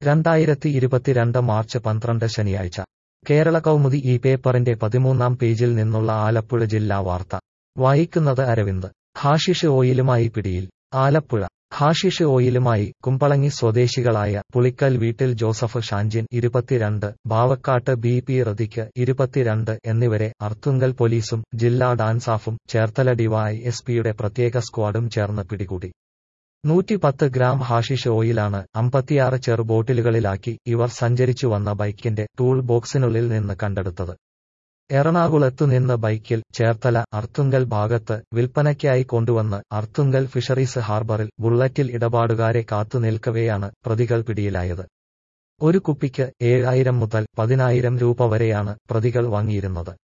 രണ്ടായിരത്തി ഇരുപത്തിരണ്ട് മാർച്ച് പന്ത്രണ്ട് ശനിയാഴ്ച കേരള കൗമുദി ഈ പേപ്പറിന്റെ പതിമൂന്നാം പേജിൽ നിന്നുള്ള ആലപ്പുഴ ജില്ലാ വാർത്ത വായിക്കുന്നത് അരവിന്ദ് ഹാഷിഷ് ഓയിലുമായി പിടിയിൽ ആലപ്പുഴ ഹാഷിഷ് ഓയിലുമായി കുമ്പളങ്ങി സ്വദേശികളായ പുളിക്കൽ വീട്ടിൽ ജോസഫ് ഷാൻജിൻ ഇരുപത്തിരണ്ട് ബാവക്കാട്ട് ബി പി റതിക്ക് ഇരുപത്തിരണ്ട് എന്നിവരെ അർത്തുങ്കൽ പോലീസും ജില്ലാ ഡാൻസാഫും ചേർത്തല ഡിവൈ എസ് പിയുടെ പ്രത്യേക സ്ക്വാഡും ചേർന്ന് പിടികൂടി നൂറ്റിപ്പത്ത് ഗ്രാം ഹാഷിഷ് ഓയിലാണ് അമ്പത്തിയാറ് ചെറു ബോട്ടിലുകളിലാക്കി ഇവർ സഞ്ചരിച്ചു വന്ന ബൈക്കിന്റെ ടൂൾ ബോക്സിനുള്ളിൽ നിന്ന് കണ്ടെടുത്തത് എറണാകുളത്തു നിന്ന് ബൈക്കിൽ ചേർത്തല അർത്തുങ്കൽ ഭാഗത്ത് വിൽപ്പനയ്ക്കായി കൊണ്ടുവന്ന് അർത്തുങ്കൽ ഫിഷറീസ് ഹാർബറിൽ ബുള്ളറ്റിൽ ഇടപാടുകാരെ കാത്തുനിൽക്കവെയാണ് പ്രതികൾ പിടിയിലായത് ഒരു കുപ്പിക്ക് ഏഴായിരം മുതൽ പതിനായിരം രൂപ വരെയാണ് പ്രതികൾ വാങ്ങിയിരുന്നത്